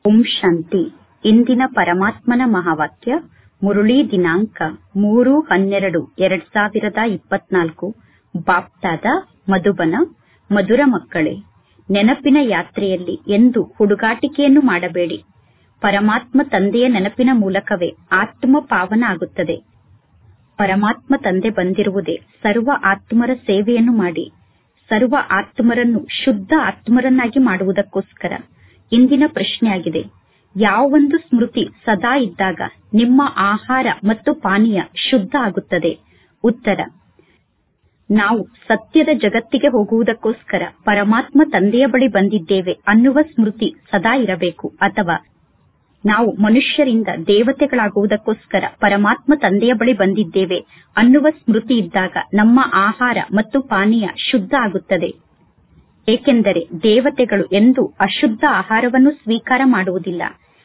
ಓಂ ಶಾಂತಿ ಇಂದಿನ ಪರಮಾತ್ಮನ ಮಹಾವಾಕ್ಯ ಮುರುಳಿ ದಿನಾಂಕ ಮೂರು ಹನ್ನೆರಡು ಎರಡ್ ಸಾವಿರದ ಇಪ್ಪತ್ನಾಲ್ಕು ಬಾಪ್ತಾದ ಮಧುಬನ ಮಧುರ ಮಕ್ಕಳೇ ನೆನಪಿನ ಯಾತ್ರೆಯಲ್ಲಿ ಎಂದು ಹುಡುಗಾಟಿಕೆಯನ್ನು ಮಾಡಬೇಡಿ ಪರಮಾತ್ಮ ತಂದೆಯ ನೆನಪಿನ ಮೂಲಕವೇ ಆತ್ಮ ಪಾವನ ಆಗುತ್ತದೆ ಪರಮಾತ್ಮ ತಂದೆ ಬಂದಿರುವುದೇ ಸರ್ವ ಆತ್ಮರ ಸೇವೆಯನ್ನು ಮಾಡಿ ಸರ್ವ ಆತ್ಮರನ್ನು ಶುದ್ಧ ಆತ್ಮರನ್ನಾಗಿ ಮಾಡುವುದಕ್ಕೋಸ್ಕರ ಇಂದಿನ ಪ್ರಶ್ನೆಯಾಗಿದೆ ಯಾವೊಂದು ಸ್ಮೃತಿ ಸದಾ ಇದ್ದಾಗ ನಿಮ್ಮ ಆಹಾರ ಮತ್ತು ಪಾನೀಯ ಶುದ್ಧ ಆಗುತ್ತದೆ ಉತ್ತರ ನಾವು ಸತ್ಯದ ಜಗತ್ತಿಗೆ ಹೋಗುವುದಕ್ಕೋಸ್ಕರ ಪರಮಾತ್ಮ ತಂದೆಯ ಬಳಿ ಬಂದಿದ್ದೇವೆ ಅನ್ನುವ ಸ್ಮೃತಿ ಸದಾ ಇರಬೇಕು ಅಥವಾ ನಾವು ಮನುಷ್ಯರಿಂದ ದೇವತೆಗಳಾಗುವುದಕ್ಕೋಸ್ಕರ ಪರಮಾತ್ಮ ತಂದೆಯ ಬಳಿ ಬಂದಿದ್ದೇವೆ ಅನ್ನುವ ಸ್ಮೃತಿ ಇದ್ದಾಗ ನಮ್ಮ ಆಹಾರ ಮತ್ತು ಪಾನೀಯ ಶುದ್ಧ ಆಗುತ್ತದೆ ಏಕೆಂದರೆ ದೇವತೆಗಳು ಎಂದೂ ಅಶುದ್ಧ ಆಹಾರವನ್ನು ಸ್ವೀಕಾರ ಮಾಡುವುದಿಲ್ಲ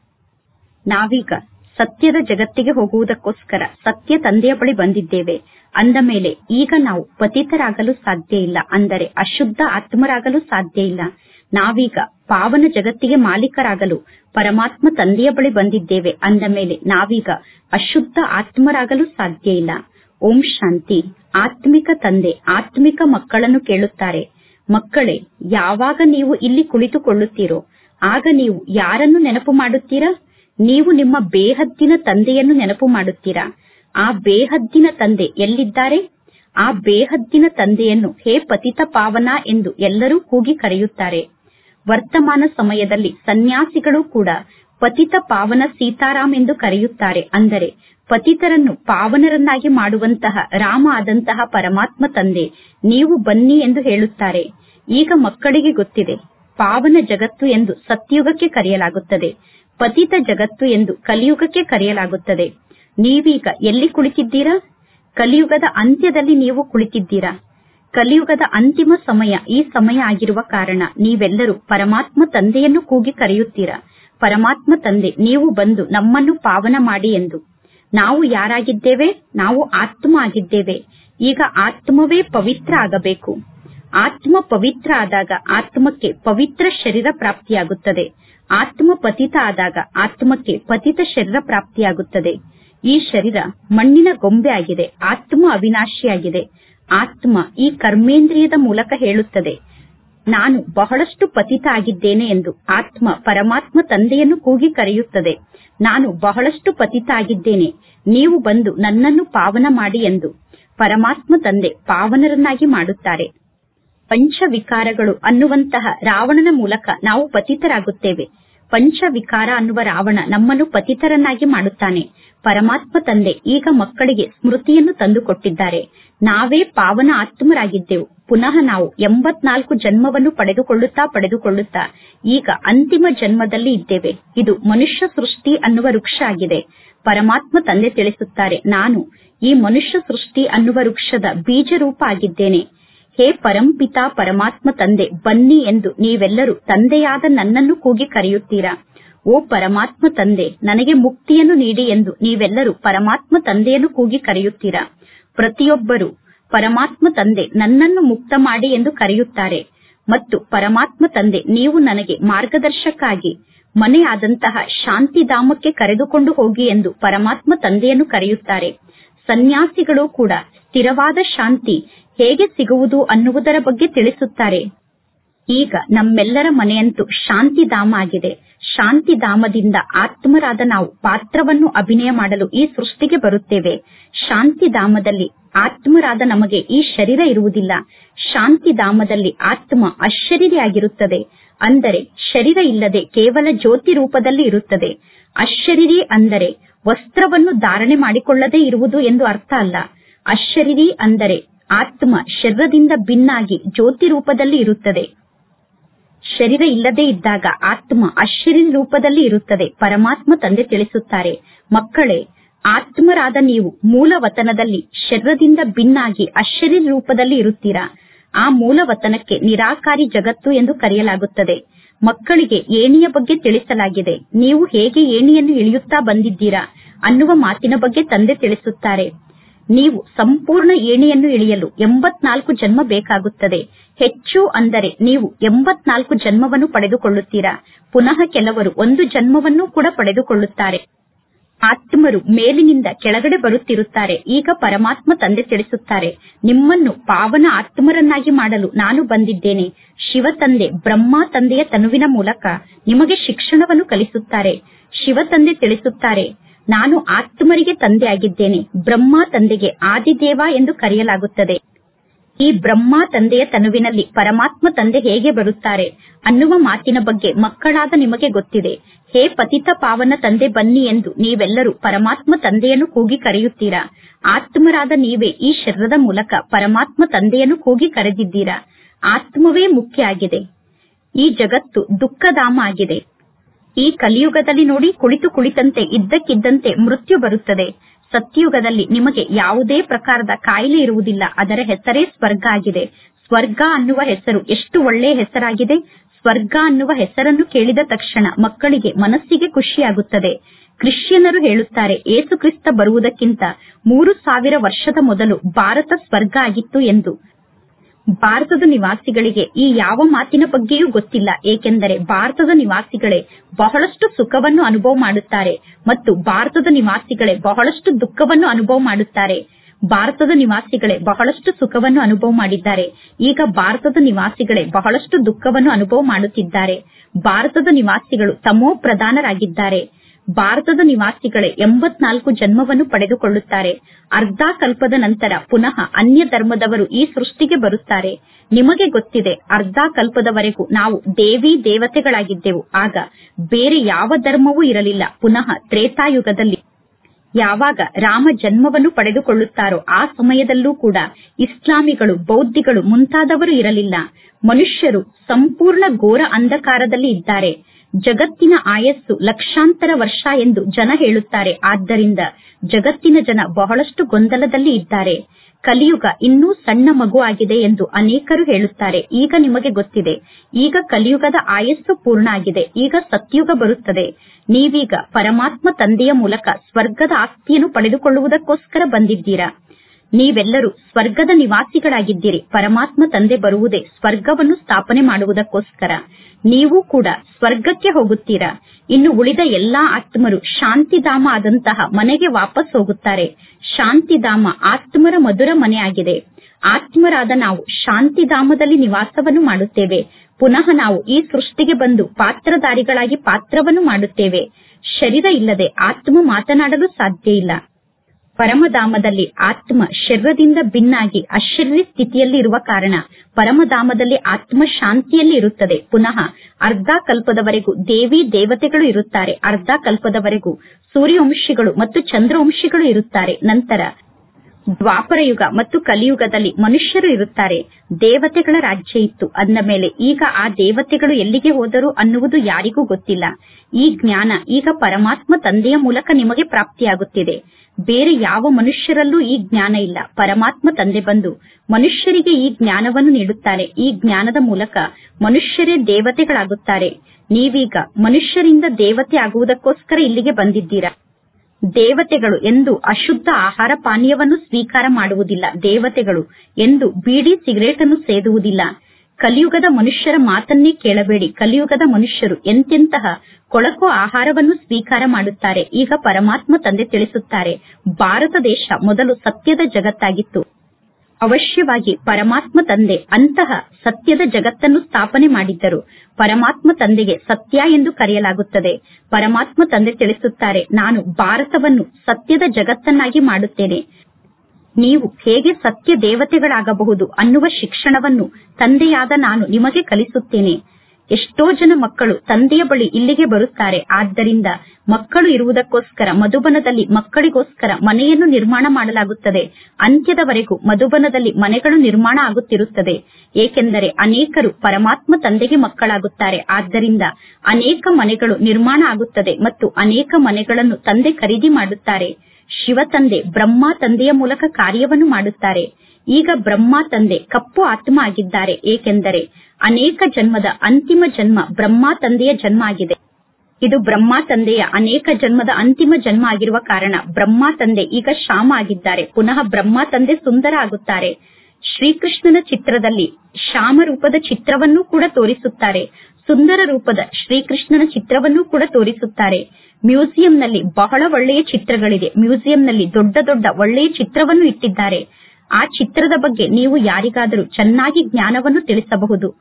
ನಾವೀಗ ಸತ್ಯದ ಜಗತ್ತಿಗೆ ಹೋಗುವುದಕ್ಕೋಸ್ಕರ ಸತ್ಯ ತಂದೆಯ ಬಳಿ ಬಂದಿದ್ದೇವೆ ಅಂದ ಮೇಲೆ ಈಗ ನಾವು ಪತಿತರಾಗಲು ಸಾಧ್ಯ ಇಲ್ಲ ಅಂದರೆ ಅಶುದ್ಧ ಆತ್ಮರಾಗಲು ಸಾಧ್ಯ ಇಲ್ಲ ನಾವೀಗ ಪಾವನ ಜಗತ್ತಿಗೆ ಮಾಲೀಕರಾಗಲು ಪರಮಾತ್ಮ ತಂದೆಯ ಬಳಿ ಬಂದಿದ್ದೇವೆ ಅಂದ ಮೇಲೆ ನಾವೀಗ ಅಶುದ್ಧ ಆತ್ಮರಾಗಲು ಸಾಧ್ಯ ಇಲ್ಲ ಓಂ ಶಾಂತಿ ಆತ್ಮಿಕ ತಂದೆ ಆತ್ಮಿಕ ಮಕ್ಕಳನ್ನು ಕೇಳುತ್ತಾರೆ ಮಕ್ಕಳೇ ಯಾವಾಗ ನೀವು ಇಲ್ಲಿ ಕುಳಿತುಕೊಳ್ಳುತ್ತೀರೋ ಆಗ ನೀವು ಯಾರನ್ನು ನೆನಪು ಮಾಡುತ್ತೀರಾ ನೀವು ನಿಮ್ಮ ಬೇಹದ್ದಿನ ತಂದೆಯನ್ನು ನೆನಪು ಮಾಡುತ್ತೀರಾ ಆ ಬೇಹದ್ದಿನ ತಂದೆ ಎಲ್ಲಿದ್ದಾರೆ ಆ ಬೇಹದ್ದಿನ ತಂದೆಯನ್ನು ಹೇ ಪತಿತ ಪಾವನ ಎಂದು ಎಲ್ಲರೂ ಕೂಗಿ ಕರೆಯುತ್ತಾರೆ ವರ್ತಮಾನ ಸಮಯದಲ್ಲಿ ಸನ್ಯಾಸಿಗಳು ಕೂಡ ಪತಿತ ಪಾವನ ಸೀತಾರಾಮ್ ಎಂದು ಕರೆಯುತ್ತಾರೆ ಅಂದರೆ ಪತಿತರನ್ನು ಪಾವನರನ್ನಾಗಿ ಮಾಡುವಂತಹ ರಾಮ ಆದಂತಹ ಪರಮಾತ್ಮ ತಂದೆ ನೀವು ಬನ್ನಿ ಎಂದು ಹೇಳುತ್ತಾರೆ ಈಗ ಮಕ್ಕಳಿಗೆ ಗೊತ್ತಿದೆ ಪಾವನ ಜಗತ್ತು ಎಂದು ಸತ್ಯುಗಕ್ಕೆ ಕರೆಯಲಾಗುತ್ತದೆ ಪತಿತ ಜಗತ್ತು ಎಂದು ಕಲಿಯುಗಕ್ಕೆ ಕರೆಯಲಾಗುತ್ತದೆ ನೀವೀಗ ಎಲ್ಲಿ ಕುಳಿತಿದ್ದೀರಾ ಕಲಿಯುಗದ ಅಂತ್ಯದಲ್ಲಿ ನೀವು ಕುಳಿತಿದ್ದೀರಾ ಕಲಿಯುಗದ ಅಂತಿಮ ಸಮಯ ಈ ಸಮಯ ಆಗಿರುವ ಕಾರಣ ನೀವೆಲ್ಲರೂ ಪರಮಾತ್ಮ ತಂದೆಯನ್ನು ಕೂಗಿ ಕರೆಯುತ್ತೀರಾ ಪರಮಾತ್ಮ ತಂದೆ ನೀವು ಬಂದು ನಮ್ಮನ್ನು ಪಾವನ ಮಾಡಿ ಎಂದು ನಾವು ಯಾರಾಗಿದ್ದೇವೆ ನಾವು ಆತ್ಮ ಆಗಿದ್ದೇವೆ ಈಗ ಆತ್ಮವೇ ಪವಿತ್ರ ಆಗಬೇಕು ಆತ್ಮ ಪವಿತ್ರ ಆದಾಗ ಆತ್ಮಕ್ಕೆ ಪವಿತ್ರ ಶರೀರ ಪ್ರಾಪ್ತಿಯಾಗುತ್ತದೆ ಆತ್ಮ ಪತಿತ ಆದಾಗ ಆತ್ಮಕ್ಕೆ ಪತಿತ ಶರೀರ ಪ್ರಾಪ್ತಿಯಾಗುತ್ತದೆ ಈ ಶರೀರ ಮಣ್ಣಿನ ಗೊಂಬೆ ಆಗಿದೆ ಆತ್ಮ ಅವಿನಾಶಿಯಾಗಿದೆ ಆತ್ಮ ಈ ಕರ್ಮೇಂದ್ರಿಯದ ಮೂಲಕ ಹೇಳುತ್ತದೆ ನಾನು ಬಹಳಷ್ಟು ಪತಿತ ಆಗಿದ್ದೇನೆ ಎಂದು ಆತ್ಮ ಪರಮಾತ್ಮ ತಂದೆಯನ್ನು ಕೂಗಿ ಕರೆಯುತ್ತದೆ ನಾನು ಬಹಳಷ್ಟು ಪತಿತ ಆಗಿದ್ದೇನೆ ನೀವು ಬಂದು ನನ್ನನ್ನು ಪಾವನ ಮಾಡಿ ಎಂದು ಪರಮಾತ್ಮ ತಂದೆ ಪಾವನರನ್ನಾಗಿ ಮಾಡುತ್ತಾರೆ ಪಂಚವಿಕಾರಗಳು ಅನ್ನುವಂತಹ ರಾವಣನ ಮೂಲಕ ನಾವು ಪತಿತರಾಗುತ್ತೇವೆ ಪಂಚವಿಕಾರ ಅನ್ನುವ ರಾವಣ ನಮ್ಮನ್ನು ಪತಿತರನ್ನಾಗಿ ಮಾಡುತ್ತಾನೆ ಪರಮಾತ್ಮ ತಂದೆ ಈಗ ಮಕ್ಕಳಿಗೆ ಸ್ಮೃತಿಯನ್ನು ತಂದುಕೊಟ್ಟಿದ್ದಾರೆ ನಾವೇ ಪಾವನ ಆತ್ಮರಾಗಿದ್ದೆವು ಪುನಃ ನಾವು ಎಂಬತ್ನಾಲ್ಕು ಜನ್ಮವನ್ನು ಪಡೆದುಕೊಳ್ಳುತ್ತಾ ಪಡೆದುಕೊಳ್ಳುತ್ತಾ ಈಗ ಅಂತಿಮ ಜನ್ಮದಲ್ಲಿ ಇದ್ದೇವೆ ಇದು ಮನುಷ್ಯ ಸೃಷ್ಟಿ ಅನ್ನುವ ವೃಕ್ಷ ಆಗಿದೆ ಪರಮಾತ್ಮ ತಂದೆ ತಿಳಿಸುತ್ತಾರೆ ನಾನು ಈ ಮನುಷ್ಯ ಸೃಷ್ಟಿ ಅನ್ನುವ ವೃಕ್ಷದ ಬೀಜ ರೂಪ ಆಗಿದ್ದೇನೆ ಹೇ ಪರಂಪಿತಾ ಪರಮಾತ್ಮ ತಂದೆ ಬನ್ನಿ ಎಂದು ನೀವೆಲ್ಲರೂ ತಂದೆಯಾದ ನನ್ನನ್ನು ಕೂಗಿ ಕರೆಯುತ್ತೀರಾ ಓ ಪರಮಾತ್ಮ ತಂದೆ ನನಗೆ ಮುಕ್ತಿಯನ್ನು ನೀಡಿ ಎಂದು ನೀವೆಲ್ಲರೂ ಪರಮಾತ್ಮ ತಂದೆಯನ್ನು ಕೂಗಿ ಕರೆಯುತ್ತೀರಾ ಪ್ರತಿಯೊಬ್ಬರು ಪರಮಾತ್ಮ ತಂದೆ ನನ್ನನ್ನು ಮುಕ್ತ ಮಾಡಿ ಎಂದು ಕರೆಯುತ್ತಾರೆ ಮತ್ತು ಪರಮಾತ್ಮ ತಂದೆ ನೀವು ನನಗೆ ಮಾರ್ಗದರ್ಶಕ್ಕಾಗಿ ಮನೆಯಾದಂತಹ ಶಾಂತಿಧಾಮಕ್ಕೆ ಕರೆದುಕೊಂಡು ಹೋಗಿ ಎಂದು ಪರಮಾತ್ಮ ತಂದೆಯನ್ನು ಕರೆಯುತ್ತಾರೆ ಸನ್ಯಾಸಿಗಳು ಕೂಡ ಸ್ಥಿರವಾದ ಶಾಂತಿ ಹೇಗೆ ಸಿಗುವುದು ಅನ್ನುವುದರ ಬಗ್ಗೆ ತಿಳಿಸುತ್ತಾರೆ ಈಗ ನಮ್ಮೆಲ್ಲರ ಮನೆಯಂತೂ ಶಾಂತಿಧಾಮ ಆಗಿದೆ ಶಾಂತಿಧಾಮದಿಂದ ಆತ್ಮರಾದ ನಾವು ಪಾತ್ರವನ್ನು ಅಭಿನಯ ಮಾಡಲು ಈ ಸೃಷ್ಟಿಗೆ ಬರುತ್ತೇವೆ ಶಾಂತಿಧಾಮದಲ್ಲಿ ಆತ್ಮರಾದ ನಮಗೆ ಈ ಶರೀರ ಇರುವುದಿಲ್ಲ ಶಾಂತಿಧಾಮದಲ್ಲಿ ಆತ್ಮ ಅಶರೀರಿಯಾಗಿರುತ್ತದೆ ಅಂದರೆ ಶರೀರ ಇಲ್ಲದೆ ಕೇವಲ ಜ್ಯೋತಿ ರೂಪದಲ್ಲಿ ಇರುತ್ತದೆ ಅಶರೀರಿ ಅಂದರೆ ವಸ್ತ್ರವನ್ನು ಧಾರಣೆ ಮಾಡಿಕೊಳ್ಳದೇ ಇರುವುದು ಎಂದು ಅರ್ಥ ಅಲ್ಲ ಅಶರೀರಿ ಅಂದರೆ ಆತ್ಮ ಶರೀರದಿಂದ ಭಿನ್ನಾಗಿ ಜ್ಯೋತಿ ರೂಪದಲ್ಲಿ ಇರುತ್ತದೆ ಶರೀರ ಇಲ್ಲದೆ ಇದ್ದಾಗ ಆತ್ಮ ಅಶರೀರಿ ರೂಪದಲ್ಲಿ ಇರುತ್ತದೆ ಪರಮಾತ್ಮ ತಂದೆ ತಿಳಿಸುತ್ತಾರೆ ಮಕ್ಕಳೇ ಆತ್ಮರಾದ ನೀವು ಮೂಲ ವತನದಲ್ಲಿ ಶರೀರದಿಂದ ಭಿನ್ನಾಗಿ ಅಶರೀರಿ ರೂಪದಲ್ಲಿ ಇರುತ್ತೀರಾ ಆ ಮೂಲ ವತನಕ್ಕೆ ನಿರಾಕಾರಿ ಜಗತ್ತು ಎಂದು ಕರೆಯಲಾಗುತ್ತದೆ ಮಕ್ಕಳಿಗೆ ಏಣಿಯ ಬಗ್ಗೆ ತಿಳಿಸಲಾಗಿದೆ ನೀವು ಹೇಗೆ ಏಣಿಯನ್ನು ಇಳಿಯುತ್ತಾ ಬಂದಿದ್ದೀರಾ ಅನ್ನುವ ಮಾತಿನ ಬಗ್ಗೆ ತಂದೆ ತಿಳಿಸುತ್ತಾರೆ ನೀವು ಸಂಪೂರ್ಣ ಏಣಿಯನ್ನು ಇಳಿಯಲು ಎಂಬತ್ನಾಲ್ಕು ಜನ್ಮ ಬೇಕಾಗುತ್ತದೆ ಹೆಚ್ಚು ಅಂದರೆ ನೀವು ಎಂಬತ್ನಾಲ್ಕು ಜನ್ಮವನ್ನು ಪಡೆದುಕೊಳ್ಳುತ್ತೀರಾ ಪುನಃ ಕೆಲವರು ಒಂದು ಜನ್ಮವನ್ನು ಕೂಡ ಪಡೆದುಕೊಳ್ಳುತ್ತಾರೆ ಆತ್ಮರು ಮೇಲಿನಿಂದ ಕೆಳಗಡೆ ಬರುತ್ತಿರುತ್ತಾರೆ ಈಗ ಪರಮಾತ್ಮ ತಂದೆ ತಿಳಿಸುತ್ತಾರೆ ನಿಮ್ಮನ್ನು ಪಾವನ ಆತ್ಮರನ್ನಾಗಿ ಮಾಡಲು ನಾನು ಬಂದಿದ್ದೇನೆ ಶಿವ ತಂದೆ ಬ್ರಹ್ಮ ತಂದೆಯ ತನುವಿನ ಮೂಲಕ ನಿಮಗೆ ಶಿಕ್ಷಣವನ್ನು ಕಲಿಸುತ್ತಾರೆ ಶಿವ ತಂದೆ ತಿಳಿಸುತ್ತಾರೆ ನಾನು ಆತ್ಮರಿಗೆ ತಂದೆ ಆಗಿದ್ದೇನೆ ಬ್ರಹ್ಮ ತಂದೆಗೆ ಆದಿದೇವ ಎಂದು ಕರೆಯಲಾಗುತ್ತದೆ ಈ ಬ್ರಹ್ಮ ತಂದೆಯ ತನುವಿನಲ್ಲಿ ಪರಮಾತ್ಮ ತಂದೆ ಹೇಗೆ ಬರುತ್ತಾರೆ ಅನ್ನುವ ಮಾತಿನ ಬಗ್ಗೆ ಮಕ್ಕಳಾದ ನಿಮಗೆ ಗೊತ್ತಿದೆ ಹೇ ಪತಿತ ಪಾವನ ತಂದೆ ಬನ್ನಿ ಎಂದು ನೀವೆಲ್ಲರೂ ಪರಮಾತ್ಮ ತಂದೆಯನ್ನು ಕೂಗಿ ಕರೆಯುತ್ತೀರಾ ಆತ್ಮರಾದ ನೀವೇ ಈ ಶರೀರದ ಮೂಲಕ ಪರಮಾತ್ಮ ತಂದೆಯನ್ನು ಕೂಗಿ ಕರೆದಿದ್ದೀರಾ ಆತ್ಮವೇ ಮುಖ್ಯ ಆಗಿದೆ ಈ ಜಗತ್ತು ದುಃಖಧಾಮ ಆಗಿದೆ ಈ ಕಲಿಯುಗದಲ್ಲಿ ನೋಡಿ ಕುಳಿತು ಕುಳಿತಂತೆ ಇದ್ದಕ್ಕಿದ್ದಂತೆ ಮೃತ್ಯು ಬರುತ್ತದೆ ಸತ್ಯಯುಗದಲ್ಲಿ ನಿಮಗೆ ಯಾವುದೇ ಪ್ರಕಾರದ ಕಾಯಿಲೆ ಇರುವುದಿಲ್ಲ ಅದರ ಹೆಸರೇ ಸ್ವರ್ಗ ಆಗಿದೆ ಸ್ವರ್ಗ ಅನ್ನುವ ಹೆಸರು ಎಷ್ಟು ಒಳ್ಳೆಯ ಹೆಸರಾಗಿದೆ ಸ್ವರ್ಗ ಅನ್ನುವ ಹೆಸರನ್ನು ಕೇಳಿದ ತಕ್ಷಣ ಮಕ್ಕಳಿಗೆ ಮನಸ್ಸಿಗೆ ಖುಷಿಯಾಗುತ್ತದೆ ಕ್ರಿಶ್ಚಿಯನರು ಹೇಳುತ್ತಾರೆ ಏಸು ಕ್ರಿಸ್ತ ಬರುವುದಕ್ಕಿಂತ ಮೂರು ಸಾವಿರ ವರ್ಷದ ಮೊದಲು ಭಾರತ ಸ್ವರ್ಗ ಆಗಿತ್ತು ಎಂದು ಭಾರತದ ನಿವಾಸಿಗಳಿಗೆ ಈ ಯಾವ ಮಾತಿನ ಬಗ್ಗೆಯೂ ಗೊತ್ತಿಲ್ಲ ಏಕೆಂದರೆ ಭಾರತದ ನಿವಾಸಿಗಳೇ ಬಹಳಷ್ಟು ಸುಖವನ್ನು ಅನುಭವ ಮಾಡುತ್ತಾರೆ ಮತ್ತು ಭಾರತದ ನಿವಾಸಿಗಳೇ ಬಹಳಷ್ಟು ದುಃಖವನ್ನು ಅನುಭವ ಮಾಡುತ್ತಾರೆ ಭಾರತದ ನಿವಾಸಿಗಳೇ ಬಹಳಷ್ಟು ಸುಖವನ್ನು ಅನುಭವ ಮಾಡಿದ್ದಾರೆ ಈಗ ಭಾರತದ ನಿವಾಸಿಗಳೇ ಬಹಳಷ್ಟು ದುಃಖವನ್ನು ಅನುಭವ ಮಾಡುತ್ತಿದ್ದಾರೆ ಭಾರತದ ನಿವಾಸಿಗಳು ತಮೋ ಪ್ರಧಾನರಾಗಿದ್ದಾರೆ ಭಾರತದ ನಿವಾಸಿಗಳೇ ಎಂಬತ್ನಾಲ್ಕು ಜನ್ಮವನ್ನು ಪಡೆದುಕೊಳ್ಳುತ್ತಾರೆ ಅರ್ಧ ಕಲ್ಪದ ನಂತರ ಪುನಃ ಅನ್ಯ ಧರ್ಮದವರು ಈ ಸೃಷ್ಟಿಗೆ ಬರುತ್ತಾರೆ ನಿಮಗೆ ಗೊತ್ತಿದೆ ಅರ್ಧ ಕಲ್ಪದವರೆಗೂ ನಾವು ದೇವಿ ದೇವತೆಗಳಾಗಿದ್ದೆವು ಆಗ ಬೇರೆ ಯಾವ ಧರ್ಮವೂ ಇರಲಿಲ್ಲ ಪುನಃ ತ್ರೇತಾಯುಗದಲ್ಲಿ ಯಾವಾಗ ರಾಮ ಜನ್ಮವನ್ನು ಪಡೆದುಕೊಳ್ಳುತ್ತಾರೋ ಆ ಸಮಯದಲ್ಲೂ ಕೂಡ ಇಸ್ಲಾಮಿಗಳು ಬೌದ್ಧಿಗಳು ಮುಂತಾದವರು ಇರಲಿಲ್ಲ ಮನುಷ್ಯರು ಸಂಪೂರ್ಣ ಘೋರ ಅಂಧಕಾರದಲ್ಲಿ ಇದ್ದಾರೆ ಜಗತ್ತಿನ ಆಯಸ್ಸು ಲಕ್ಷಾಂತರ ವರ್ಷ ಎಂದು ಜನ ಹೇಳುತ್ತಾರೆ ಆದ್ದರಿಂದ ಜಗತ್ತಿನ ಜನ ಬಹಳಷ್ಟು ಗೊಂದಲದಲ್ಲಿ ಇದ್ದಾರೆ ಕಲಿಯುಗ ಇನ್ನೂ ಸಣ್ಣ ಮಗು ಆಗಿದೆ ಎಂದು ಅನೇಕರು ಹೇಳುತ್ತಾರೆ ಈಗ ನಿಮಗೆ ಗೊತ್ತಿದೆ ಈಗ ಕಲಿಯುಗದ ಆಯಸ್ಸು ಪೂರ್ಣ ಆಗಿದೆ ಈಗ ಸತ್ಯುಗ ಬರುತ್ತದೆ ನೀವೀಗ ಪರಮಾತ್ಮ ತಂದೆಯ ಮೂಲಕ ಸ್ವರ್ಗದ ಆಸ್ತಿಯನ್ನು ಪಡೆದುಕೊಳ್ಳುವುದಕ್ಕೋಸ್ಕರ ಬಂದಿದ್ದೀರಾ ನೀವೆಲ್ಲರೂ ಸ್ವರ್ಗದ ನಿವಾಸಿಗಳಾಗಿದ್ದೀರಿ ಪರಮಾತ್ಮ ತಂದೆ ಬರುವುದೇ ಸ್ವರ್ಗವನ್ನು ಸ್ಥಾಪನೆ ಮಾಡುವುದಕ್ಕೋಸ್ಕರ ನೀವು ಕೂಡ ಸ್ವರ್ಗಕ್ಕೆ ಹೋಗುತ್ತೀರಾ ಇನ್ನು ಉಳಿದ ಎಲ್ಲಾ ಆತ್ಮರು ಶಾಂತಿಧಾಮ ಆದಂತಹ ಮನೆಗೆ ವಾಪಸ್ ಹೋಗುತ್ತಾರೆ ಶಾಂತಿಧಾಮ ಆತ್ಮರ ಮಧುರ ಮನೆ ಆಗಿದೆ ಆತ್ಮರಾದ ನಾವು ಶಾಂತಿಧಾಮದಲ್ಲಿ ನಿವಾಸವನ್ನು ಮಾಡುತ್ತೇವೆ ಪುನಃ ನಾವು ಈ ಸೃಷ್ಟಿಗೆ ಬಂದು ಪಾತ್ರಧಾರಿಗಳಾಗಿ ಪಾತ್ರವನ್ನು ಮಾಡುತ್ತೇವೆ ಶರೀರ ಇಲ್ಲದೆ ಆತ್ಮ ಮಾತನಾಡಲು ಸಾಧ್ಯ ಇಲ್ಲ ಪರಮಧಾಮದಲ್ಲಿ ಆತ್ಮ ಶರೀರದಿಂದ ಭಿನ್ನಾಗಿ ಅಶರೀರಿ ಸ್ಥಿತಿಯಲ್ಲಿ ಇರುವ ಕಾರಣ ಪರಮಧಾಮದಲ್ಲಿ ಆತ್ಮ ಶಾಂತಿಯಲ್ಲಿ ಇರುತ್ತದೆ ಪುನಃ ಅರ್ಧ ಕಲ್ಪದವರೆಗೂ ದೇವಿ ದೇವತೆಗಳು ಇರುತ್ತಾರೆ ಅರ್ಧ ಕಲ್ಪದವರೆಗೂ ಸೂರ್ಯವಂಶಿಗಳು ಮತ್ತು ಚಂದ್ರವಂಶಿಗಳು ಇರುತ್ತಾರೆ ನಂತರ ದ್ವಾಪರ ಯುಗ ಮತ್ತು ಕಲಿಯುಗದಲ್ಲಿ ಮನುಷ್ಯರು ಇರುತ್ತಾರೆ ದೇವತೆಗಳ ರಾಜ್ಯ ಇತ್ತು ಅಂದ ಮೇಲೆ ಈಗ ಆ ದೇವತೆಗಳು ಎಲ್ಲಿಗೆ ಹೋದರು ಅನ್ನುವುದು ಯಾರಿಗೂ ಗೊತ್ತಿಲ್ಲ ಈ ಜ್ಞಾನ ಈಗ ಪರಮಾತ್ಮ ತಂದೆಯ ಮೂಲಕ ನಿಮಗೆ ಪ್ರಾಪ್ತಿಯಾಗುತ್ತಿದೆ ಬೇರೆ ಯಾವ ಮನುಷ್ಯರಲ್ಲೂ ಈ ಜ್ಞಾನ ಇಲ್ಲ ಪರಮಾತ್ಮ ತಂದೆ ಬಂದು ಮನುಷ್ಯರಿಗೆ ಈ ಜ್ಞಾನವನ್ನು ನೀಡುತ್ತಾರೆ ಈ ಜ್ಞಾನದ ಮೂಲಕ ಮನುಷ್ಯರೇ ದೇವತೆಗಳಾಗುತ್ತಾರೆ ನೀವೀಗ ಮನುಷ್ಯರಿಂದ ದೇವತೆ ಆಗುವುದಕ್ಕೋಸ್ಕರ ಇಲ್ಲಿಗೆ ಬಂದಿದ್ದೀರಾ ದೇವತೆಗಳು ಎಂದು ಅಶುದ್ಧ ಆಹಾರ ಪಾನೀಯವನ್ನು ಸ್ವೀಕಾರ ಮಾಡುವುದಿಲ್ಲ ದೇವತೆಗಳು ಎಂದು ಬೀಡಿ ಸಿಗರೇಟ್ ಅನ್ನು ಸೇದುವುದಿಲ್ಲ ಕಲಿಯುಗದ ಮನುಷ್ಯರ ಮಾತನ್ನೇ ಕೇಳಬೇಡಿ ಕಲಿಯುಗದ ಮನುಷ್ಯರು ಎಂತೆಂತಹ ಕೊಳಕು ಆಹಾರವನ್ನು ಸ್ವೀಕಾರ ಮಾಡುತ್ತಾರೆ ಈಗ ಪರಮಾತ್ಮ ತಂದೆ ತಿಳಿಸುತ್ತಾರೆ ಭಾರತ ದೇಶ ಮೊದಲು ಸತ್ಯದ ಜಗತ್ತಾಗಿತ್ತು ಅವಶ್ಯವಾಗಿ ಪರಮಾತ್ಮ ತಂದೆ ಅಂತಹ ಸತ್ಯದ ಜಗತ್ತನ್ನು ಸ್ಥಾಪನೆ ಮಾಡಿದ್ದರು ಪರಮಾತ್ಮ ತಂದೆಗೆ ಸತ್ಯ ಎಂದು ಕರೆಯಲಾಗುತ್ತದೆ ಪರಮಾತ್ಮ ತಂದೆ ತಿಳಿಸುತ್ತಾರೆ ನಾನು ಭಾರತವನ್ನು ಸತ್ಯದ ಜಗತ್ತನ್ನಾಗಿ ಮಾಡುತ್ತೇನೆ ನೀವು ಹೇಗೆ ಸತ್ಯ ದೇವತೆಗಳಾಗಬಹುದು ಅನ್ನುವ ಶಿಕ್ಷಣವನ್ನು ತಂದೆಯಾದ ನಾನು ನಿಮಗೆ ಕಲಿಸುತ್ತೇನೆ ಎಷ್ಟೋ ಜನ ಮಕ್ಕಳು ತಂದೆಯ ಬಳಿ ಇಲ್ಲಿಗೆ ಬರುತ್ತಾರೆ ಆದ್ದರಿಂದ ಮಕ್ಕಳು ಇರುವುದಕ್ಕೋಸ್ಕರ ಮಧುಬನದಲ್ಲಿ ಮಕ್ಕಳಿಗೋಸ್ಕರ ಮನೆಯನ್ನು ನಿರ್ಮಾಣ ಮಾಡಲಾಗುತ್ತದೆ ಅಂತ್ಯದವರೆಗೂ ಮಧುಬನದಲ್ಲಿ ಮನೆಗಳು ನಿರ್ಮಾಣ ಆಗುತ್ತಿರುತ್ತದೆ ಏಕೆಂದರೆ ಅನೇಕರು ಪರಮಾತ್ಮ ತಂದೆಗೆ ಮಕ್ಕಳಾಗುತ್ತಾರೆ ಆದ್ದರಿಂದ ಅನೇಕ ಮನೆಗಳು ನಿರ್ಮಾಣ ಆಗುತ್ತದೆ ಮತ್ತು ಅನೇಕ ಮನೆಗಳನ್ನು ತಂದೆ ಖರೀದಿ ಮಾಡುತ್ತಾರೆ ಶಿವ ತಂದೆ ಬ್ರಹ್ಮ ತಂದೆಯ ಮೂಲಕ ಕಾರ್ಯವನ್ನು ಮಾಡುತ್ತಾರೆ ಈಗ ಬ್ರಹ್ಮ ತಂದೆ ಕಪ್ಪು ಆತ್ಮ ಆಗಿದ್ದಾರೆ ಏಕೆಂದರೆ ಅನೇಕ ಜನ್ಮದ ಅಂತಿಮ ಜನ್ಮ ಬ್ರಹ್ಮ ತಂದೆಯ ಜನ್ಮ ಆಗಿದೆ ಇದು ಬ್ರಹ್ಮ ತಂದೆಯ ಅನೇಕ ಜನ್ಮದ ಅಂತಿಮ ಜನ್ಮ ಆಗಿರುವ ಕಾರಣ ಬ್ರಹ್ಮ ತಂದೆ ಈಗ ಶ್ಯಾಮ ಆಗಿದ್ದಾರೆ ಪುನಃ ಬ್ರಹ್ಮ ತಂದೆ ಸುಂದರ ಆಗುತ್ತಾರೆ ಶ್ರೀಕೃಷ್ಣನ ಚಿತ್ರದಲ್ಲಿ ಶ್ಯಾಮ ರೂಪದ ಚಿತ್ರವನ್ನೂ ಕೂಡ ತೋರಿಸುತ್ತಾರೆ ಸುಂದರ ರೂಪದ ಶ್ರೀಕೃಷ್ಣನ ಚಿತ್ರವನ್ನೂ ಕೂಡ ತೋರಿಸುತ್ತಾರೆ ಮ್ಯೂಸಿಯಂನಲ್ಲಿ ಬಹಳ ಒಳ್ಳೆಯ ಚಿತ್ರಗಳಿದೆ ಮ್ಯೂಸಿಯಂನಲ್ಲಿ ದೊಡ್ಡ ದೊಡ್ಡ ಒಳ್ಳೆಯ ಚಿತ್ರವನ್ನು ಇಟ್ಟಿದ್ದಾರೆ ಆ ಚಿತ್ರದ ಬಗ್ಗೆ ನೀವು ಯಾರಿಗಾದರೂ ಚೆನ್ನಾಗಿ ಜ್ಞಾನವನ್ನು ತಿಳಿಸಬಹುದು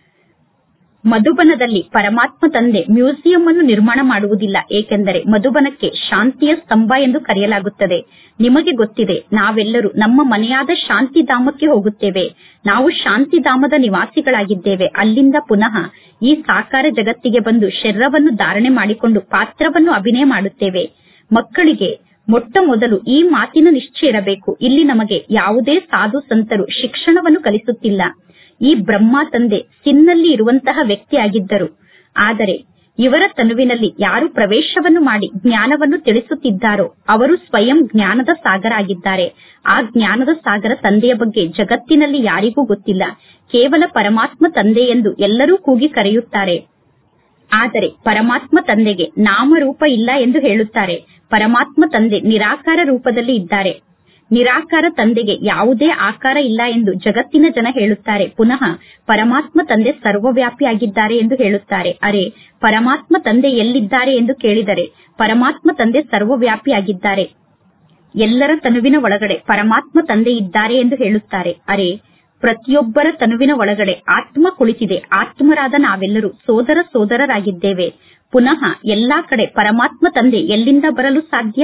ಮಧುಬನದಲ್ಲಿ ಪರಮಾತ್ಮ ತಂದೆ ಮ್ಯೂಸಿಯಂ ಅನ್ನು ನಿರ್ಮಾಣ ಮಾಡುವುದಿಲ್ಲ ಏಕೆಂದರೆ ಮಧುಬನಕ್ಕೆ ಶಾಂತಿಯ ಸ್ತಂಭ ಎಂದು ಕರೆಯಲಾಗುತ್ತದೆ ನಿಮಗೆ ಗೊತ್ತಿದೆ ನಾವೆಲ್ಲರೂ ನಮ್ಮ ಮನೆಯಾದ ಶಾಂತಿಧಾಮಕ್ಕೆ ಹೋಗುತ್ತೇವೆ ನಾವು ಶಾಂತಿಧಾಮದ ನಿವಾಸಿಗಳಾಗಿದ್ದೇವೆ ಅಲ್ಲಿಂದ ಪುನಃ ಈ ಸಾಕಾರ ಜಗತ್ತಿಗೆ ಬಂದು ಶರೀರವನ್ನು ಧಾರಣೆ ಮಾಡಿಕೊಂಡು ಪಾತ್ರವನ್ನು ಅಭಿನಯ ಮಾಡುತ್ತೇವೆ ಮಕ್ಕಳಿಗೆ ಮೊಟ್ಟ ಮೊದಲು ಈ ಮಾತಿನ ನಿಶ್ಚಯ ಇರಬೇಕು ಇಲ್ಲಿ ನಮಗೆ ಯಾವುದೇ ಸಾಧು ಸಂತರು ಶಿಕ್ಷಣವನ್ನು ಕಲಿಸುತ್ತಿಲ್ಲ ಈ ಬ್ರಹ್ಮ ತಂದೆ ಸಿನ್ನಲ್ಲಿ ಇರುವಂತಹ ವ್ಯಕ್ತಿಯಾಗಿದ್ದರು ಆದರೆ ಇವರ ತನುವಿನಲ್ಲಿ ಯಾರು ಪ್ರವೇಶವನ್ನು ಮಾಡಿ ಜ್ಞಾನವನ್ನು ತಿಳಿಸುತ್ತಿದ್ದಾರೋ ಅವರು ಸ್ವಯಂ ಜ್ಞಾನದ ಸಾಗರ ಆಗಿದ್ದಾರೆ ಆ ಜ್ಞಾನದ ಸಾಗರ ತಂದೆಯ ಬಗ್ಗೆ ಜಗತ್ತಿನಲ್ಲಿ ಯಾರಿಗೂ ಗೊತ್ತಿಲ್ಲ ಕೇವಲ ಪರಮಾತ್ಮ ತಂದೆ ಎಂದು ಎಲ್ಲರೂ ಕೂಗಿ ಕರೆಯುತ್ತಾರೆ ಆದರೆ ಪರಮಾತ್ಮ ತಂದೆಗೆ ನಾಮರೂಪ ಇಲ್ಲ ಎಂದು ಹೇಳುತ್ತಾರೆ ಪರಮಾತ್ಮ ತಂದೆ ನಿರಾಕಾರ ರೂಪದಲ್ಲಿ ಇದ್ದಾರೆ ನಿರಾಕಾರ ತಂದೆಗೆ ಯಾವುದೇ ಆಕಾರ ಇಲ್ಲ ಎಂದು ಜಗತ್ತಿನ ಜನ ಹೇಳುತ್ತಾರೆ ಪುನಃ ಪರಮಾತ್ಮ ತಂದೆ ಸರ್ವವ್ಯಾಪಿಯಾಗಿದ್ದಾರೆ ಎಂದು ಹೇಳುತ್ತಾರೆ ಅರೆ ಪರಮಾತ್ಮ ತಂದೆ ಎಲ್ಲಿದ್ದಾರೆ ಎಂದು ಕೇಳಿದರೆ ಪರಮಾತ್ಮ ತಂದೆ ಸರ್ವವ್ಯಾಪಿಯಾಗಿದ್ದಾರೆ ಎಲ್ಲರ ತನುವಿನ ಒಳಗಡೆ ಪರಮಾತ್ಮ ತಂದೆ ಇದ್ದಾರೆ ಎಂದು ಹೇಳುತ್ತಾರೆ ಅರೆ ಪ್ರತಿಯೊಬ್ಬರ ತನುವಿನ ಒಳಗಡೆ ಆತ್ಮ ಕುಳಿತಿದೆ ಆತ್ಮರಾದ ನಾವೆಲ್ಲರೂ ಸೋದರ ಸೋದರರಾಗಿದ್ದೇವೆ ಪುನಃ ಎಲ್ಲಾ ಕಡೆ ಪರಮಾತ್ಮ ತಂದೆ ಎಲ್ಲಿಂದ ಬರಲು ಸಾಧ್ಯ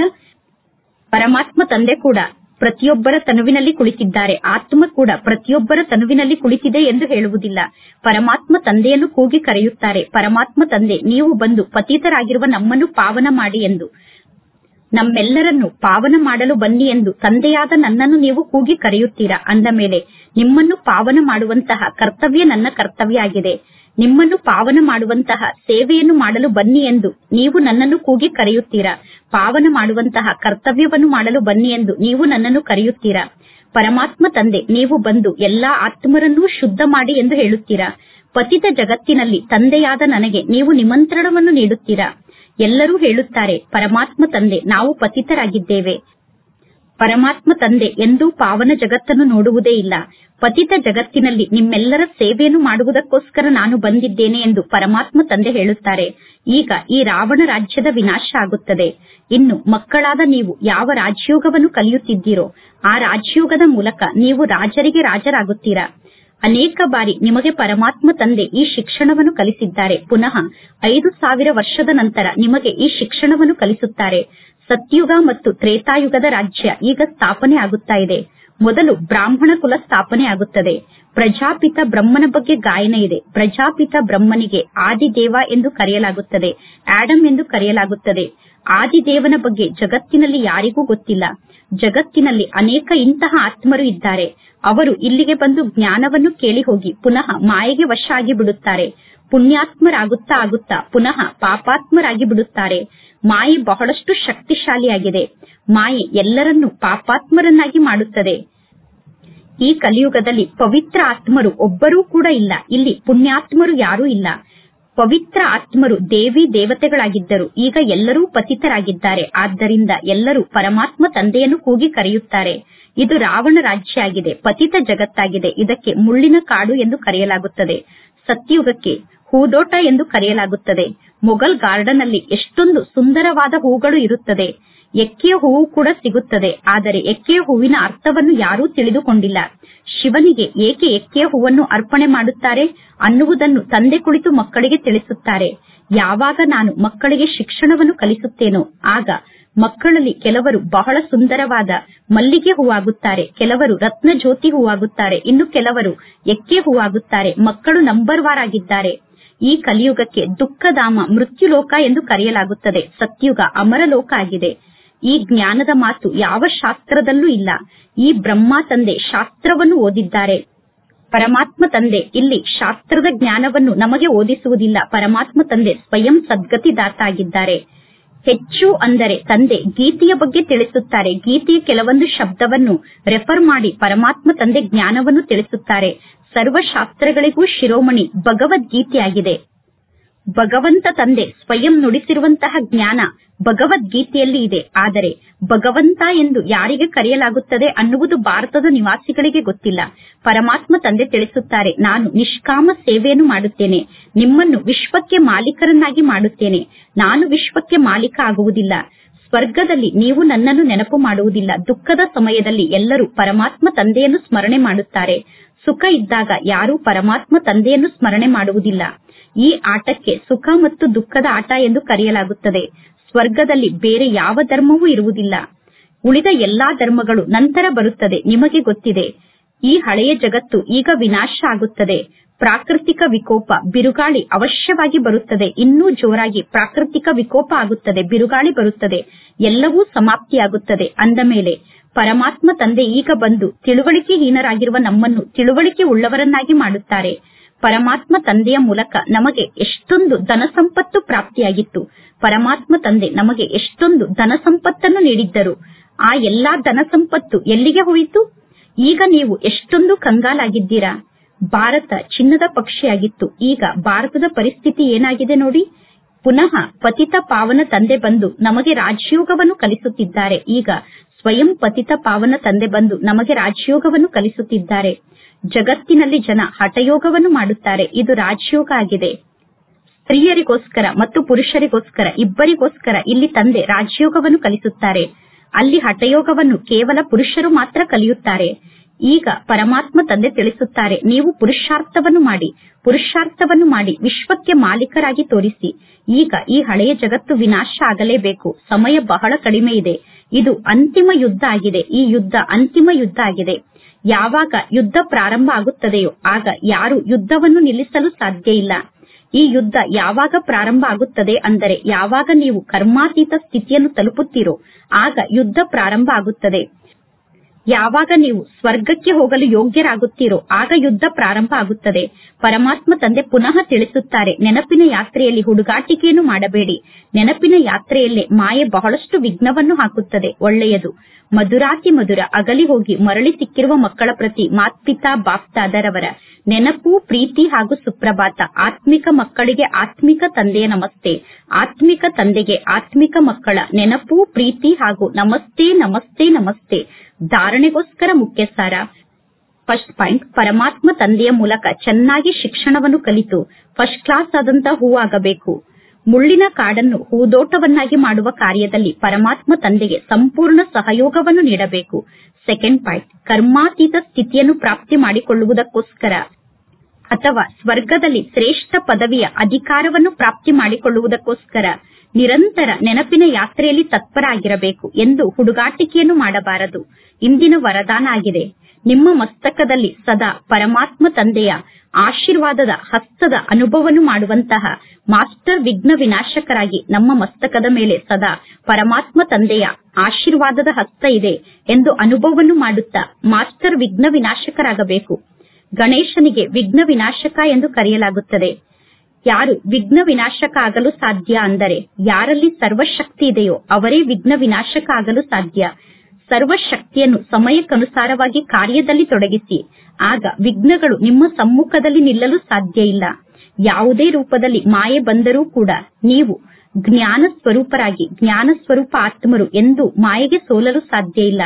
ಪರಮಾತ್ಮ ತಂದೆ ಕೂಡ ಪ್ರತಿಯೊಬ್ಬರ ತನುವಿನಲ್ಲಿ ಕುಳಿತಿದ್ದಾರೆ ಆತ್ಮ ಕೂಡ ಪ್ರತಿಯೊಬ್ಬರ ತನುವಿನಲ್ಲಿ ಕುಳಿತಿದೆ ಎಂದು ಹೇಳುವುದಿಲ್ಲ ಪರಮಾತ್ಮ ತಂದೆಯನ್ನು ಕೂಗಿ ಕರೆಯುತ್ತಾರೆ ಪರಮಾತ್ಮ ತಂದೆ ನೀವು ಬಂದು ಪತೀತರಾಗಿರುವ ನಮ್ಮನ್ನು ಪಾವನ ಮಾಡಿ ಎಂದು ನಮ್ಮೆಲ್ಲರನ್ನು ಪಾವನ ಮಾಡಲು ಬನ್ನಿ ಎಂದು ತಂದೆಯಾದ ನನ್ನನ್ನು ನೀವು ಕೂಗಿ ಕರೆಯುತ್ತೀರಾ ಅಂದ ಮೇಲೆ ನಿಮ್ಮನ್ನು ಪಾವನ ಮಾಡುವಂತಹ ಕರ್ತವ್ಯ ನನ್ನ ಕರ್ತವ್ಯ ಆಗಿದೆ ನಿಮ್ಮನ್ನು ಪಾವನ ಮಾಡುವಂತಹ ಸೇವೆಯನ್ನು ಮಾಡಲು ಬನ್ನಿ ಎಂದು ನೀವು ನನ್ನನ್ನು ಕೂಗಿ ಕರೆಯುತ್ತೀರಾ ಪಾವನ ಮಾಡುವಂತಹ ಕರ್ತವ್ಯವನ್ನು ಮಾಡಲು ಬನ್ನಿ ಎಂದು ನೀವು ನನ್ನನ್ನು ಕರೆಯುತ್ತೀರಾ ಪರಮಾತ್ಮ ತಂದೆ ನೀವು ಬಂದು ಎಲ್ಲಾ ಆತ್ಮರನ್ನೂ ಶುದ್ಧ ಮಾಡಿ ಎಂದು ಹೇಳುತ್ತೀರಾ ಪತಿತ ಜಗತ್ತಿನಲ್ಲಿ ತಂದೆಯಾದ ನನಗೆ ನೀವು ನಿಮಂತ್ರಣವನ್ನು ನೀಡುತ್ತೀರಾ ಎಲ್ಲರೂ ಹೇಳುತ್ತಾರೆ ಪರಮಾತ್ಮ ತಂದೆ ನಾವು ಪತಿತರಾಗಿದ್ದೇವೆ ಪರಮಾತ್ಮ ತಂದೆ ಎಂದೂ ಪಾವನ ಜಗತ್ತನ್ನು ನೋಡುವುದೇ ಇಲ್ಲ ಪತಿತ ಜಗತ್ತಿನಲ್ಲಿ ನಿಮ್ಮೆಲ್ಲರ ಸೇವೆಯನ್ನು ಮಾಡುವುದಕ್ಕೋಸ್ಕರ ನಾನು ಬಂದಿದ್ದೇನೆ ಎಂದು ಪರಮಾತ್ಮ ತಂದೆ ಹೇಳುತ್ತಾರೆ ಈಗ ಈ ರಾವಣ ರಾಜ್ಯದ ವಿನಾಶ ಆಗುತ್ತದೆ ಇನ್ನು ಮಕ್ಕಳಾದ ನೀವು ಯಾವ ರಾಜಯೋಗವನ್ನು ಕಲಿಯುತ್ತಿದ್ದೀರೋ ಆ ರಾಜಯೋಗದ ಮೂಲಕ ನೀವು ರಾಜರಿಗೆ ರಾಜರಾಗುತ್ತೀರಾ ಅನೇಕ ಬಾರಿ ನಿಮಗೆ ಪರಮಾತ್ಮ ತಂದೆ ಈ ಶಿಕ್ಷಣವನ್ನು ಕಲಿಸಿದ್ದಾರೆ ಪುನಃ ಐದು ಸಾವಿರ ವರ್ಷದ ನಂತರ ನಿಮಗೆ ಈ ಶಿಕ್ಷಣವನ್ನು ಕಲಿಸುತ್ತಾರೆ ಸತ್ಯುಗ ಮತ್ತು ತ್ರೇತಾಯುಗದ ರಾಜ್ಯ ಈಗ ಸ್ಥಾಪನೆ ಆಗುತ್ತಾ ಇದೆ ಮೊದಲು ಬ್ರಾಹ್ಮಣ ಕುಲ ಸ್ಥಾಪನೆ ಆಗುತ್ತದೆ ಪ್ರಜಾಪಿತ ಬ್ರಹ್ಮನ ಬಗ್ಗೆ ಗಾಯನ ಇದೆ ಪ್ರಜಾಪಿತ ಬ್ರಹ್ಮನಿಗೆ ಆದಿದೇವ ಎಂದು ಕರೆಯಲಾಗುತ್ತದೆ ಆಡಮ್ ಎಂದು ಕರೆಯಲಾಗುತ್ತದೆ ಆದಿದೇವನ ಬಗ್ಗೆ ಜಗತ್ತಿನಲ್ಲಿ ಯಾರಿಗೂ ಗೊತ್ತಿಲ್ಲ ಜಗತ್ತಿನಲ್ಲಿ ಅನೇಕ ಇಂತಹ ಆತ್ಮರು ಇದ್ದಾರೆ ಅವರು ಇಲ್ಲಿಗೆ ಬಂದು ಜ್ಞಾನವನ್ನು ಕೇಳಿ ಹೋಗಿ ಪುನಃ ಮಾಯೆಗೆ ವಶ ಆಗಿ ಬಿಡುತ್ತಾರೆ ಪುಣ್ಯಾತ್ಮರಾಗುತ್ತಾ ಆಗುತ್ತಾ ಪುನಃ ಪಾಪಾತ್ಮರಾಗಿ ಬಿಡುತ್ತಾರೆ ಮಾಯೆ ಬಹಳಷ್ಟು ಶಕ್ತಿಶಾಲಿಯಾಗಿದೆ ಮಾಯೆ ಎಲ್ಲರನ್ನೂ ಪಾಪಾತ್ಮರನ್ನಾಗಿ ಮಾಡುತ್ತದೆ ಈ ಕಲಿಯುಗದಲ್ಲಿ ಪವಿತ್ರ ಆತ್ಮರು ಒಬ್ಬರೂ ಕೂಡ ಇಲ್ಲ ಇಲ್ಲಿ ಪುಣ್ಯಾತ್ಮರು ಯಾರೂ ಇಲ್ಲ ಪವಿತ್ರ ಆತ್ಮರು ದೇವಿ ದೇವತೆಗಳಾಗಿದ್ದರು ಈಗ ಎಲ್ಲರೂ ಪತಿತರಾಗಿದ್ದಾರೆ ಆದ್ದರಿಂದ ಎಲ್ಲರೂ ಪರಮಾತ್ಮ ತಂದೆಯನ್ನು ಕೂಗಿ ಕರೆಯುತ್ತಾರೆ ಇದು ರಾವಣ ರಾಜ್ಯ ಆಗಿದೆ ಪತಿತ ಜಗತ್ತಾಗಿದೆ ಇದಕ್ಕೆ ಮುಳ್ಳಿನ ಕಾಡು ಎಂದು ಕರೆಯಲಾಗುತ್ತದೆ ಸತ್ಯುಗಕ್ಕೆ ಹೂದೋಟ ಎಂದು ಕರೆಯಲಾಗುತ್ತದೆ ಮೊಘಲ್ ಗಾರ್ಡನ್ ಅಲ್ಲಿ ಎಷ್ಟೊಂದು ಸುಂದರವಾದ ಹೂಗಳು ಇರುತ್ತದೆ ಎಕ್ಕೆಯ ಹೂವು ಕೂಡ ಸಿಗುತ್ತದೆ ಆದರೆ ಎಕ್ಕೆಯ ಹೂವಿನ ಅರ್ಥವನ್ನು ಯಾರೂ ತಿಳಿದುಕೊಂಡಿಲ್ಲ ಶಿವನಿಗೆ ಏಕೆ ಎಕ್ಕೆಯ ಹೂವನ್ನು ಅರ್ಪಣೆ ಮಾಡುತ್ತಾರೆ ಅನ್ನುವುದನ್ನು ತಂದೆ ಕುಳಿತು ಮಕ್ಕಳಿಗೆ ತಿಳಿಸುತ್ತಾರೆ ಯಾವಾಗ ನಾನು ಮಕ್ಕಳಿಗೆ ಶಿಕ್ಷಣವನ್ನು ಕಲಿಸುತ್ತೇನೋ ಆಗ ಮಕ್ಕಳಲ್ಲಿ ಕೆಲವರು ಬಹಳ ಸುಂದರವಾದ ಮಲ್ಲಿಗೆ ಹೂವಾಗುತ್ತಾರೆ ಕೆಲವರು ರತ್ನ ಜ್ಯೋತಿ ಹೂವಾಗುತ್ತಾರೆ ಇನ್ನು ಕೆಲವರು ಎಕ್ಕೆ ಹೂವಾಗುತ್ತಾರೆ ಮಕ್ಕಳು ನಂಬರ್ ವಾರ್ ಆಗಿದ್ದಾರೆ ಈ ಕಲಿಯುಗಕ್ಕೆ ದುಃಖಧಾಮ ಮೃತ್ಯುಲೋಕ ಎಂದು ಕರೆಯಲಾಗುತ್ತದೆ ಸತ್ಯುಗ ಅಮರಲೋಕ ಆಗಿದೆ ಈ ಜ್ಞಾನದ ಮಾತು ಯಾವ ಶಾಸ್ತ್ರದಲ್ಲೂ ಇಲ್ಲ ಈ ಬ್ರಹ್ಮ ತಂದೆ ಶಾಸ್ತ್ರವನ್ನು ಓದಿದ್ದಾರೆ ಪರಮಾತ್ಮ ತಂದೆ ಇಲ್ಲಿ ಶಾಸ್ತ್ರದ ಜ್ಞಾನವನ್ನು ನಮಗೆ ಓದಿಸುವುದಿಲ್ಲ ಪರಮಾತ್ಮ ತಂದೆ ಸ್ವಯಂ ಸದ್ಗತಿದಾತ ಆಗಿದ್ದಾರೆ ಹೆಚ್ಚು ಅಂದರೆ ತಂದೆ ಗೀತೆಯ ಬಗ್ಗೆ ತಿಳಿಸುತ್ತಾರೆ ಗೀತೆಯ ಕೆಲವೊಂದು ಶಬ್ದವನ್ನು ರೆಫರ್ ಮಾಡಿ ಪರಮಾತ್ಮ ತಂದೆ ಜ್ಞಾನವನ್ನು ತಿಳಿಸುತ್ತಾರೆ ಸರ್ವ ಶಾಸ್ತ್ರಗಳಿಗೂ ಶಿರೋಮಣಿ ಭಗವದ್ಗೀತೆಯಾಗಿದೆ ಭಗವಂತ ತಂದೆ ಸ್ವಯಂ ನುಡಿಸಿರುವಂತಹ ಜ್ಞಾನ ಭಗವದ್ಗೀತೆಯಲ್ಲಿ ಇದೆ ಆದರೆ ಭಗವಂತ ಎಂದು ಯಾರಿಗೆ ಕರೆಯಲಾಗುತ್ತದೆ ಅನ್ನುವುದು ಭಾರತದ ನಿವಾಸಿಗಳಿಗೆ ಗೊತ್ತಿಲ್ಲ ಪರಮಾತ್ಮ ತಂದೆ ತಿಳಿಸುತ್ತಾರೆ ನಾನು ನಿಷ್ಕಾಮ ಸೇವೆಯನ್ನು ಮಾಡುತ್ತೇನೆ ನಿಮ್ಮನ್ನು ವಿಶ್ವಕ್ಕೆ ಮಾಲೀಕರನ್ನಾಗಿ ಮಾಡುತ್ತೇನೆ ನಾನು ವಿಶ್ವಕ್ಕೆ ಮಾಲೀಕ ಆಗುವುದಿಲ್ಲ ಸ್ವರ್ಗದಲ್ಲಿ ನೀವು ನನ್ನನ್ನು ನೆನಪು ಮಾಡುವುದಿಲ್ಲ ದುಃಖದ ಸಮಯದಲ್ಲಿ ಎಲ್ಲರೂ ಪರಮಾತ್ಮ ತಂದೆಯನ್ನು ಸ್ಮರಣೆ ಮಾಡುತ್ತಾರೆ ಸುಖ ಇದ್ದಾಗ ಯಾರೂ ಪರಮಾತ್ಮ ತಂದೆಯನ್ನು ಸ್ಮರಣೆ ಮಾಡುವುದಿಲ್ಲ ಈ ಆಟಕ್ಕೆ ಸುಖ ಮತ್ತು ದುಃಖದ ಆಟ ಎಂದು ಕರೆಯಲಾಗುತ್ತದೆ ಸ್ವರ್ಗದಲ್ಲಿ ಬೇರೆ ಯಾವ ಧರ್ಮವೂ ಇರುವುದಿಲ್ಲ ಉಳಿದ ಎಲ್ಲಾ ಧರ್ಮಗಳು ನಂತರ ಬರುತ್ತದೆ ನಿಮಗೆ ಗೊತ್ತಿದೆ ಈ ಹಳೆಯ ಜಗತ್ತು ಈಗ ವಿನಾಶ ಆಗುತ್ತದೆ ಪ್ರಾಕೃತಿಕ ವಿಕೋಪ ಬಿರುಗಾಳಿ ಅವಶ್ಯವಾಗಿ ಬರುತ್ತದೆ ಇನ್ನೂ ಜೋರಾಗಿ ಪ್ರಾಕೃತಿಕ ವಿಕೋಪ ಆಗುತ್ತದೆ ಬಿರುಗಾಳಿ ಬರುತ್ತದೆ ಎಲ್ಲವೂ ಸಮಾಪ್ತಿಯಾಗುತ್ತದೆ ಅಂದ ಮೇಲೆ ಪರಮಾತ್ಮ ತಂದೆ ಈಗ ಬಂದು ತಿಳುವಳಿಕೆಹೀನರಾಗಿರುವ ನಮ್ಮನ್ನು ತಿಳುವಳಿಕೆ ಉಳ್ಳವರನ್ನಾಗಿ ಮಾಡುತ್ತಾರೆ ಪರಮಾತ್ಮ ತಂದೆಯ ಮೂಲಕ ನಮಗೆ ಎಷ್ಟೊಂದು ಧನ ಸಂಪತ್ತು ಪ್ರಾಪ್ತಿಯಾಗಿತ್ತು ಪರಮಾತ್ಮ ತಂದೆ ನಮಗೆ ಎಷ್ಟೊಂದು ಧನ ಸಂಪತ್ತನ್ನು ನೀಡಿದ್ದರು ಆ ಎಲ್ಲಾ ಧನ ಸಂಪತ್ತು ಎಲ್ಲಿಗೆ ಹೋಯಿತು ಈಗ ನೀವು ಎಷ್ಟೊಂದು ಕಂಗಾಲಾಗಿದ್ದೀರಾ ಭಾರತ ಚಿನ್ನದ ಪಕ್ಷಿಯಾಗಿತ್ತು ಈಗ ಭಾರತದ ಪರಿಸ್ಥಿತಿ ಏನಾಗಿದೆ ನೋಡಿ ಪುನಃ ಪತಿತ ಪಾವನ ತಂದೆ ಬಂದು ನಮಗೆ ರಾಜಯೋಗವನ್ನು ಕಲಿಸುತ್ತಿದ್ದಾರೆ ಈಗ ಸ್ವಯಂ ಪತಿತ ಪಾವನ ತಂದೆ ಬಂದು ನಮಗೆ ರಾಜಯೋಗವನ್ನು ಕಲಿಸುತ್ತಿದ್ದಾರೆ ಜಗತ್ತಿನಲ್ಲಿ ಜನ ಹಠಯೋಗವನ್ನು ಮಾಡುತ್ತಾರೆ ಇದು ರಾಜಯೋಗ ಆಗಿದೆ ಸ್ತ್ರೀಯರಿಗೋಸ್ಕರ ಮತ್ತು ಪುರುಷರಿಗೋಸ್ಕರ ಇಬ್ಬರಿಗೋಸ್ಕರ ಇಲ್ಲಿ ತಂದೆ ರಾಜಯೋಗವನ್ನು ಕಲಿಸುತ್ತಾರೆ ಅಲ್ಲಿ ಹಠಯೋಗವನ್ನು ಕೇವಲ ಪುರುಷರು ಮಾತ್ರ ಕಲಿಯುತ್ತಾರೆ ಈಗ ಪರಮಾತ್ಮ ತಂದೆ ತಿಳಿಸುತ್ತಾರೆ ನೀವು ಪುರುಷಾರ್ಥವನ್ನು ಮಾಡಿ ಪುರುಷಾರ್ಥವನ್ನು ಮಾಡಿ ವಿಶ್ವಕ್ಕೆ ಮಾಲೀಕರಾಗಿ ತೋರಿಸಿ ಈಗ ಈ ಹಳೆಯ ಜಗತ್ತು ವಿನಾಶ ಆಗಲೇಬೇಕು ಸಮಯ ಬಹಳ ಕಡಿಮೆ ಇದೆ ಇದು ಅಂತಿಮ ಯುದ್ಧ ಆಗಿದೆ ಈ ಯುದ್ಧ ಅಂತಿಮ ಯುದ್ಧ ಆಗಿದೆ ಯಾವಾಗ ಯುದ್ಧ ಪ್ರಾರಂಭ ಆಗುತ್ತದೆಯೋ ಆಗ ಯಾರು ಯುದ್ಧವನ್ನು ನಿಲ್ಲಿಸಲು ಸಾಧ್ಯ ಇಲ್ಲ ಈ ಯುದ್ಧ ಯಾವಾಗ ಪ್ರಾರಂಭ ಆಗುತ್ತದೆ ಅಂದರೆ ಯಾವಾಗ ನೀವು ಕರ್ಮಾತೀತ ಸ್ಥಿತಿಯನ್ನು ತಲುಪುತ್ತೀರೋ ಆಗ ಯುದ್ಧ ಪ್ರಾರಂಭ ಆಗುತ್ತದೆ ಯಾವಾಗ ನೀವು ಸ್ವರ್ಗಕ್ಕೆ ಹೋಗಲು ಯೋಗ್ಯರಾಗುತ್ತೀರೋ ಆಗ ಯುದ್ಧ ಪ್ರಾರಂಭ ಆಗುತ್ತದೆ ಪರಮಾತ್ಮ ತಂದೆ ಪುನಃ ತಿಳಿಸುತ್ತಾರೆ ನೆನಪಿನ ಯಾತ್ರೆಯಲ್ಲಿ ಹುಡುಗಾಟಿಕೆಯನ್ನು ಮಾಡಬೇಡಿ ನೆನಪಿನ ಯಾತ್ರೆಯಲ್ಲೇ ಮಾಯೆ ಬಹಳಷ್ಟು ವಿಘ್ನವನ್ನು ಹಾಕುತ್ತದೆ ಒಳ್ಳೆಯದು ಮಧುರಾತಿ ಮಧುರ ಅಗಲಿ ಹೋಗಿ ಮರಳಿ ಸಿಕ್ಕಿರುವ ಮಕ್ಕಳ ಪ್ರತಿ ಮಾತ್ಪಿತಾ ಬಾಪ್ತಾದರವರ ನೆನಪು ಪ್ರೀತಿ ಹಾಗೂ ಸುಪ್ರಭಾತ ಆತ್ಮಿಕ ಮಕ್ಕಳಿಗೆ ಆತ್ಮಿಕ ತಂದೆಯ ನಮಸ್ತೆ ಆತ್ಮಿಕ ತಂದೆಗೆ ಆತ್ಮಿಕ ಮಕ್ಕಳ ನೆನಪು ಪ್ರೀತಿ ಹಾಗೂ ನಮಸ್ತೆ ನಮಸ್ತೆ ನಮಸ್ತೆ ಧಾರಣೆಗೋಸ್ಕರ ಮುಖ್ಯ ಸಾರ ಫಸ್ಟ್ ಪಾಯಿಂಟ್ ಪರಮಾತ್ಮ ತಂದೆಯ ಮೂಲಕ ಚೆನ್ನಾಗಿ ಶಿಕ್ಷಣವನ್ನು ಕಲಿತು ಫಸ್ಟ್ ಕ್ಲಾಸ್ ಆದಂತ ಹೂವಾಗಬೇಕು ಮುಳ್ಳಿನ ಕಾಡನ್ನು ಹೂದೋಟವನ್ನಾಗಿ ಮಾಡುವ ಕಾರ್ಯದಲ್ಲಿ ಪರಮಾತ್ಮ ತಂದೆಗೆ ಸಂಪೂರ್ಣ ಸಹಯೋಗವನ್ನು ನೀಡಬೇಕು ಸೆಕೆಂಡ್ ಪಾಯಿಂಟ್ ಕರ್ಮಾತೀತ ಸ್ಥಿತಿಯನ್ನು ಪ್ರಾಪ್ತಿ ಮಾಡಿಕೊಳ್ಳುವುದಕ್ಕೋಸ್ಕರ ಅಥವಾ ಸ್ವರ್ಗದಲ್ಲಿ ಶ್ರೇಷ್ಠ ಪದವಿಯ ಅಧಿಕಾರವನ್ನು ಪ್ರಾಪ್ತಿ ಮಾಡಿಕೊಳ್ಳುವುದಕ್ಕೋಸ್ಕರ ನಿರಂತರ ನೆನಪಿನ ಯಾತ್ರೆಯಲ್ಲಿ ತತ್ಪರಾಗಿರಬೇಕು ಎಂದು ಹುಡುಗಾಟಿಕೆಯನ್ನು ಮಾಡಬಾರದು ಇಂದಿನ ವರದಾನ ಆಗಿದೆ ನಿಮ್ಮ ಮಸ್ತಕದಲ್ಲಿ ಸದಾ ಪರಮಾತ್ಮ ತಂದೆಯ ಆಶೀರ್ವಾದದ ಹಸ್ತದ ಅನುಭವವನ್ನು ಮಾಡುವಂತಹ ಮಾಸ್ಟರ್ ವಿಘ್ನ ವಿನಾಶಕರಾಗಿ ನಮ್ಮ ಮಸ್ತಕದ ಮೇಲೆ ಸದಾ ಪರಮಾತ್ಮ ತಂದೆಯ ಆಶೀರ್ವಾದದ ಹಸ್ತ ಇದೆ ಎಂದು ಅನುಭವವನ್ನು ಮಾಡುತ್ತಾ ಮಾಸ್ಟರ್ ವಿಘ್ನ ವಿನಾಶಕರಾಗಬೇಕು ಗಣೇಶನಿಗೆ ವಿಘ್ನ ವಿನಾಶಕ ಎಂದು ಕರೆಯಲಾಗುತ್ತದೆ ಯಾರು ವಿಘ್ನ ವಿನಾಶಕ ಆಗಲು ಸಾಧ್ಯ ಅಂದರೆ ಯಾರಲ್ಲಿ ಸರ್ವಶಕ್ತಿ ಇದೆಯೋ ಅವರೇ ವಿಘ್ನ ವಿನಾಶಕ ಆಗಲು ಸಾಧ್ಯ ಸರ್ವಶಕ್ತಿಯನ್ನು ಸಮಯಕ್ಕನುಸಾರವಾಗಿ ಕಾರ್ಯದಲ್ಲಿ ತೊಡಗಿಸಿ ಆಗ ವಿಘ್ನಗಳು ನಿಮ್ಮ ಸಮ್ಮುಖದಲ್ಲಿ ನಿಲ್ಲಲು ಸಾಧ್ಯ ಇಲ್ಲ ಯಾವುದೇ ರೂಪದಲ್ಲಿ ಮಾಯೆ ಬಂದರೂ ಕೂಡ ನೀವು ಜ್ಞಾನ ಸ್ವರೂಪರಾಗಿ ಜ್ಞಾನ ಸ್ವರೂಪ ಆತ್ಮರು ಎಂದು ಮಾಯೆಗೆ ಸೋಲಲು ಸಾಧ್ಯ ಇಲ್ಲ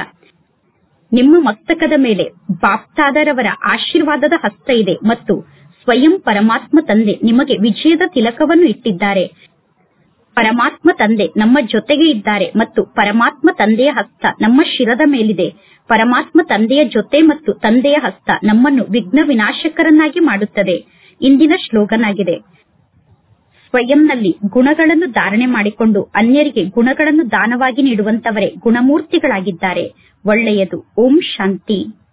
ನಿಮ್ಮ ಮಸ್ತಕದ ಮೇಲೆ ಬಾಪ್ತಾದರವರ ಆಶೀರ್ವಾದದ ಹಸ್ತ ಇದೆ ಮತ್ತು ಸ್ವಯಂ ಪರಮಾತ್ಮ ತಂದೆ ನಿಮಗೆ ವಿಜಯದ ತಿಲಕವನ್ನು ಇಟ್ಟಿದ್ದಾರೆ ಪರಮಾತ್ಮ ತಂದೆ ನಮ್ಮ ಜೊತೆಗೆ ಇದ್ದಾರೆ ಮತ್ತು ಪರಮಾತ್ಮ ತಂದೆಯ ಹಸ್ತ ನಮ್ಮ ಶಿರದ ಮೇಲಿದೆ ಪರಮಾತ್ಮ ತಂದೆಯ ಜೊತೆ ಮತ್ತು ತಂದೆಯ ಹಸ್ತ ನಮ್ಮನ್ನು ವಿಘ್ನ ವಿನಾಶಕರನ್ನಾಗಿ ಮಾಡುತ್ತದೆ ಇಂದಿನ ಶ್ಲೋಗನ್ ಆಗಿದೆ ಸ್ವಯಂನಲ್ಲಿ ಗುಣಗಳನ್ನು ಧಾರಣೆ ಮಾಡಿಕೊಂಡು ಅನ್ಯರಿಗೆ ಗುಣಗಳನ್ನು ದಾನವಾಗಿ ನೀಡುವಂತವರೇ ಗುಣಮೂರ್ತಿಗಳಾಗಿದ್ದಾರೆ ಒಳ್ಳೆಯದು ಓಂ ಶಾಂತಿ